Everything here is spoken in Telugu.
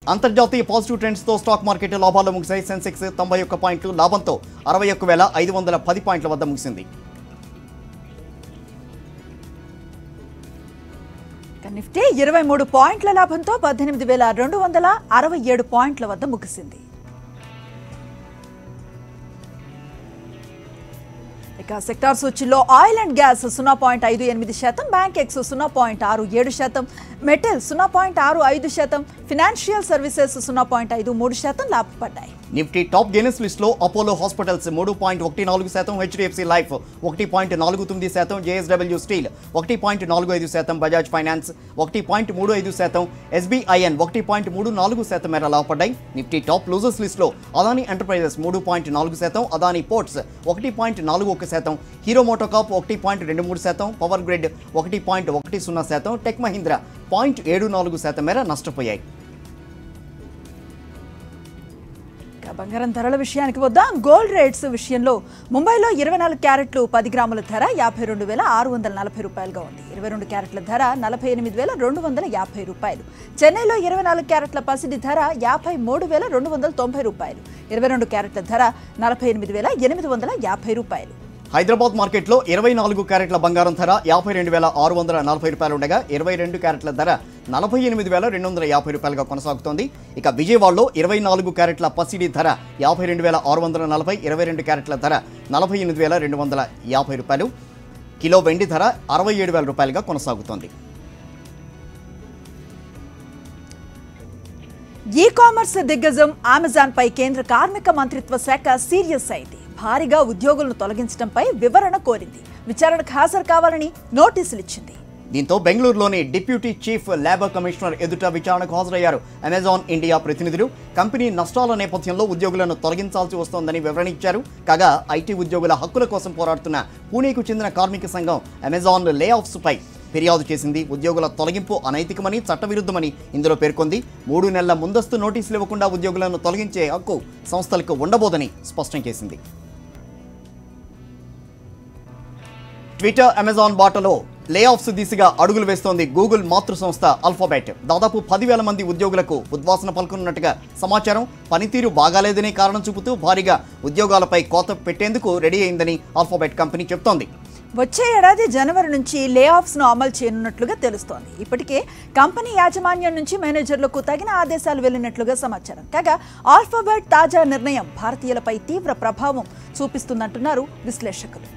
అంతర్జాతీయ పాజిటివ్ ట్రెండ్స్తో స్టాక్ మార్కెట్ లాభాలు ముగిశాయి సెన్సెక్స్ తొంభై ఒక్క పాయింట్లు లాభంతో అరవై ఒక్క వేల ఐదు వందల పది పాయింట్ల వద్ద ముగిసింది ఇక నిఫ్టీ ఇరవై మూడు పాయింట్ల లాభంతో పద్దెనిమిది వేల రెండు వందల అరవై ఏడు పాయింట్ల వద్ద ముగిసింది ఇక సెక్టార్ సూచీలో ఆయిల్ అండ్ గ్యాస్ సున్నా పాయింట్ ఐదు ఎనిమిది శాతం బ్యాంక్ ఎక్స్ సున్నా పాయింట్ ఆరు ఏడు శాతం మెటల్ సున్నా పాయింట్ ఆరు ఐదు శాతం ఫినాన్షియల్ సర్వీసెస్ సున్నా పాయింట్ ఐదు మూడు శాతం లాభపడ్డాయి నిఫ్టీ టాప్ గెయినర్స్ లిస్ట్లో అపోలో హాస్పిటల్స్ మూడు పాయింట్ ఒకటి నాలుగు శాతం హెచ్డిఎఫ్సి లైఫ్ ఒకటి పాయింట్ నాలుగు తొమ్మిది శాతం జేఎస్డబ్ల్యూ స్టీల్ ఒకటి పాయింట్ నాలుగు ఐదు శాతం బజాజ్ ఫైనాన్స్ ఒకటి పాయింట్ మూడు ఐదు శాతం ఎస్బీఐఎన్ ఒకటి పాయింట్ మూడు నాలుగు శాతం మేర లాభపడ్డాయి నిఫ్టీ టాప్ లూజర్స్ లిస్ట్లో అదానీ ఎంటర్ప్రైజెస్ మూడు పాయింట్ నాలుగు శాతం అదానీ పోర్ట్స్ ఒకటి పాయింట్ నాలుగు ఒక శాతం హీరో మోటోకాప్ ఒకటి పాయింట్ రెండు మూడు శాతం పవర్ గ్రిడ్ ఒకటి పాయింట్ ఒకటి సున్నా శాతం టెక్ మహీంద్రా పాయింట్ ఏడు నాలుగు శాతం మేర నష్టపోయాయి ఇక బంగారం ధరల విషయానికి వద్దాం గోల్డ్ రేట్స్ విషయంలో ముంబైలో ఇరవై నాలుగు క్యారెట్లు పది గ్రాముల ధర యాభై రెండు వేల ఆరు వందల నలభై రూపాయలుగా ఉంది ఇరవై రెండు క్యారెట్ల ధర నలభై ఎనిమిది వేల రెండు వందల యాభై రూపాయలు చెన్నైలో ఇరవై నాలుగు క్యారెట్ల పసిడి ధర యాభై మూడు వేల రెండు వందల తొంభై రూపాయలు ఇరవై రెండు క్యారెట్ల ధర నలభై ఎనిమిది వేల ఎనిమిది వందల యాభై రూపాయలు హైదరాబాద్ మార్కెట్లో ఇరవై నాలుగు క్యారెట్ల బంగారం ధర యాభై రెండు వేల ఆరు వందల నలభై రూపాయలు ఉండగా ఇరవై రెండు క్యారెట్ల ధర నలభై ఎనిమిది వేల రెండు వందల యాభై రూపాయలుగా కొనసాగుతోంది ఇక విజయవాడలో ఇరవై నాలుగు క్యారెట్ల పసిడి ధర యాభై రెండు వేల ఆరు వందల నలభై ఇరవై రెండు క్యారెట్ల ధర నలభై ఎనిమిది వేల రెండు వందల యాభై రూపాయలు కిలో వెండి ధర అరవై ఏడు వేల రూపాయలుగా కొనసాగుతోంది ఈ కామర్స్ దిగ్గజం అమెజాన్ పై కేంద్ర కార్మిక మంత్రిత్వ శాఖ సీరియస్ అయింది భారీగా ఉద్యోగులను తొలగించడంపై వివరణ కోరింది విచారణకు హాజరు కావాలని నోటీసులు ఇచ్చింది దీంతో బెంగళూరులోని డిప్యూటీ చీఫ్ లేబర్ కమిషనర్ ఎదుట విచారణకు హాజరయ్యారు అమెజాన్ ఇండియా ప్రతినిధులు కంపెనీ నష్టాల నేపథ్యంలో ఉద్యోగులను తొలగించాల్సి వస్తోందని వివరణ ఇచ్చారు కాగా ఐటీ ఉద్యోగుల హక్కుల కోసం పోరాడుతున్న పూణేకు చెందిన కార్మిక సంఘం అమెజాన్ లే ఆఫ్స్ పై ఫిర్యాదు చేసింది ఉద్యోగుల తొలగింపు అనైతికమని చట్టవిరుద్ధమని ఇందులో పేర్కొంది మూడు నెలల ముందస్తు నోటీసులు ఇవ్వకుండా ఉద్యోగులను తొలగించే హక్కు సంస్థలకు ఉండబోదని స్పష్టం చేసింది ట్విట్టర్ అమెజాన్ బాటలో లే ఆఫ్స్ దిశగా అడుగులు వేస్తోంది గూగుల్ మాతృ సంస్థ అల్ఫాబెట్ దాదాపు పదివేల మంది ఉద్యోగులకు ఉద్వాసన పలుకున్నట్టుగా సమాచారం పనితీరు బాగాలేదనే కారణం చూపుతూ భారీగా ఉద్యోగాలపై కోత పెట్టేందుకు రెడీ అయిందని అల్ఫాబెట్ కంపెనీ చెప్తోంది వచ్చే ఏడాది జనవరి నుంచి లే ఆఫ్స్ ను అమలు చేయనున్నట్లుగా తెలుస్తోంది ఇప్పటికే కంపెనీ యాజమాన్యం నుంచి మేనేజర్లకు తగిన ఆదేశాలు వెళ్లినట్లుగా సమాచారం కాగా ఆల్ఫాబెట్ తాజా నిర్ణయం భారతీయులపై తీవ్ర ప్రభావం చూపిస్తుందంటున్నారు విశ్లేషకులు